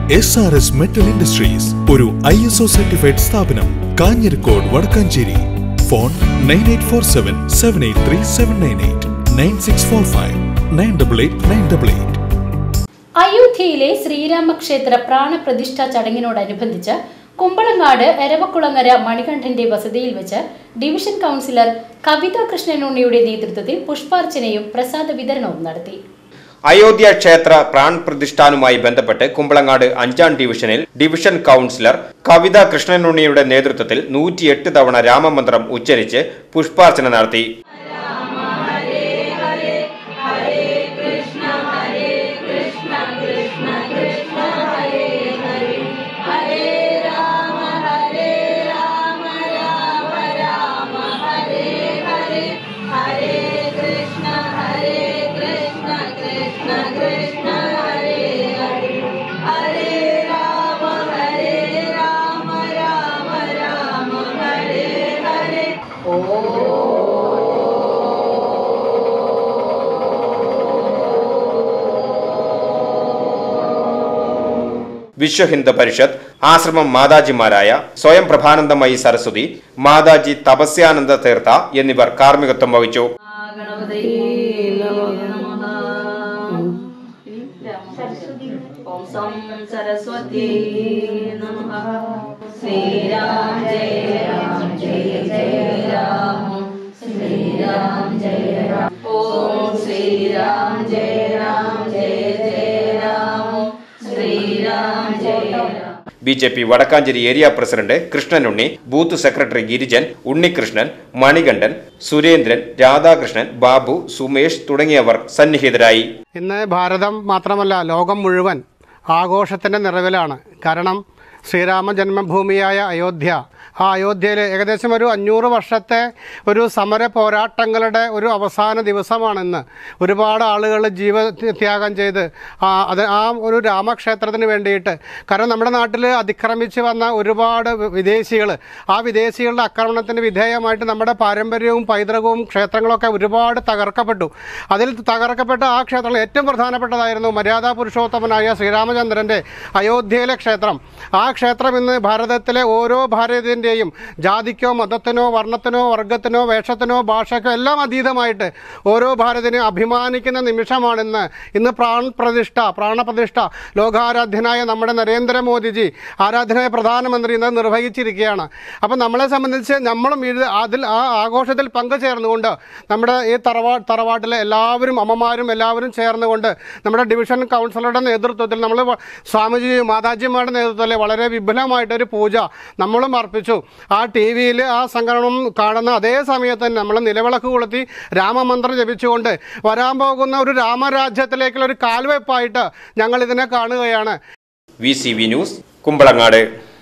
S R S metal industries ഒരു I S O certified സ്ഥാപനം Kanhirakode Vadakkanchery phone nine eight four seven seven eight three seven nine eight nine six four five nine double eight nine double eight അയോധ്യയിലെ ശ്രീരാമക്ഷേത്ര പ്രാണപ്രതിഷ്ഠ ചടങ്ങിനോടനുബന്ധിച്ച് കുമ്പളങ്ങാട് എരവക്കുളങ്ങര മണികണ്ഠന്റെ വസതിയിൽ വെച്ച് division councillor കവിത കൃഷ്ണനുണ്ണിയുടെ നേതൃത്വത്തിൽ പുഷ്പാർച്ചനയും പ്രസാദ വിതരണവും നടത്തി അയോധ്യ ക്ഷേത്ര പ്രാൺ പ്രതിഷ്ഠാനുമായി ബന്ധപ്പെട്ട് കുമ്പളങ്ങാട് അഞ്ചാം ഡിവിഷനിൽ ഡിവിഷൻ കൗൺസിലർ കവിത കൃഷ്ണനുണ്ണിയുടെ നേതൃത്വത്തിൽ നൂറ്റിയെട്ട് തവണ രാമമന്ത്രം ഉച്ചരിച്ച് പുഷ്പാർച്ചന നടത്തി വിശ്വ ഹിന്ദു പരിഷത്ത് ആശ്രമം മാതാജിമാരായ സ്വയം പ്രഭാനന്ദമയി സരസ്വതി മാതാജി തപസ്യാനന്ദ തീർത്ഥ എന്നിവർ കാർമ്മികത്വം വഹിച്ചു ഓം സം സരസ്വതി നമഃ ശ്രീരാം ജയ രാം ജയ ജയ രാം ശ്രീരാം ജയ രാം ഓം ശ്രീരാം ജയ രാം ജയ ജയ രാം ശ്രീരാം ജയ Ram B J P Vadakkanchery area president Krishnanunni booth secretary Girijan Unnikrishnan Manikandan Surendran Radhakrishnan Babu Sumesh തുടങ്ങിയവർ സന്നിഹിതരായി ഇന്ന് ഭാരതം മാത്രമല്ല ലോകം മുഴുവൻ ആഘോഷത്തിൻ്റെ നിറവിലാണ് കാരണം ശ്രീരാമ ജന്മഭൂമിയായ അയോധ്യ ആ അയോധ്യയിൽ ഏകദേശം ഒരു അഞ്ഞൂറ് വർഷത്തെ ഒരു സമര പോരാട്ടങ്ങളുടെ ഒരു അവസാന ദിവസമാണിന്ന് ഒരുപാട് ആളുകൾ ജീവ ത്യാഗം ചെയ്ത് ആ അത് ആ ഒരു രാമക്ഷേത്രത്തിന് വേണ്ടിയിട്ട് കാരണം നമ്മുടെ നാട്ടിൽ അതിക്രമിച്ച് വന്ന ഒരുപാട് വിദേശികൾ ആ വിദേശികളുടെ ആക്രമണത്തിന് വിധേയമായിട്ട് നമ്മുടെ പാരമ്പര്യവും പൈതൃകവും ക്ഷേത്രങ്ങളൊക്കെ ഒരുപാട് തകർക്കപ്പെട്ടു അതിൽ തകർക്കപ്പെട്ട ആ ക്ഷേത്രങ്ങൾ ഏറ്റവും പ്രധാനപ്പെട്ടതായിരുന്നു മര്യാദാ പുരുഷോത്തമനായ ശ്രീരാമചന്ദ്രൻ്റെ അയോധ്യയിലെ ക്ഷേത്രം ആ ക്ഷേത്രം ഇന്ന് ഭാരതത്തിലെ ഓരോ ഭാരതീയൻ്റെയും ജാതിക്കോ മതത്തിനോ വർണ്ണത്തിനോ വർഗത്തിനോ വേഷത്തിനോ ഭാഷയ്ക്കോ എല്ലാം അതീതമായിട്ട് ഓരോ ഭാരതിനും അഭിമാനിക്കുന്ന നിമിഷമാണിന്ന് ഇന്ന് പ്രാൺ പ്രതിഷ്ഠ പ്രാണപ്രതിഷ്ഠ ലോകാരാധ്യനായ നമ്മുടെ നരേന്ദ്രമോദിജി ആരാധനായ പ്രധാനമന്ത്രി ഇന്ന് നിർവഹിച്ചിരിക്കുകയാണ് അപ്പം നമ്മളെ സംബന്ധിച്ച് നമ്മളും ഇത് അതിൽ ആ ആഘോഷത്തിൽ പങ്കുചേർന്നുകൊണ്ട് നമ്മുടെ ഈ തറവാ തറവാട്ടിലെ എല്ലാവരും അമ്മമാരും എല്ലാവരും ചേർന്നുകൊണ്ട് നമ്മുടെ ഡിവിഷൻ കൗൺസിലറുടെ നേതൃത്വത്തിൽ നമ്മൾ വ- സ്വാമിജി മാതാജിമാരുടെ നേതൃത്വത്തിൽ വളരെ വിപുലമായിട്ടൊരു പൂജ നമ്മളും അർപ്പിച്ചു ആ ടി വിയിൽ ആ സംഘടനം കാണുന്ന അതേ സമയത്ത് തന്നെ നമ്മൾ നിലവിളക്ക് കൊളുത്തി രാമമന്ത്രം ജപിച്ചുകൊണ്ട് വരാൻ പോകുന്ന ഒരു രാമരാജ്യത്തിലേക്കുള്ള ഒരു കാൽവെപ്പായിട്ട് ഞങ്ങൾ ഇതിനെ കാണുകയാണ് V C V news Kumbalangad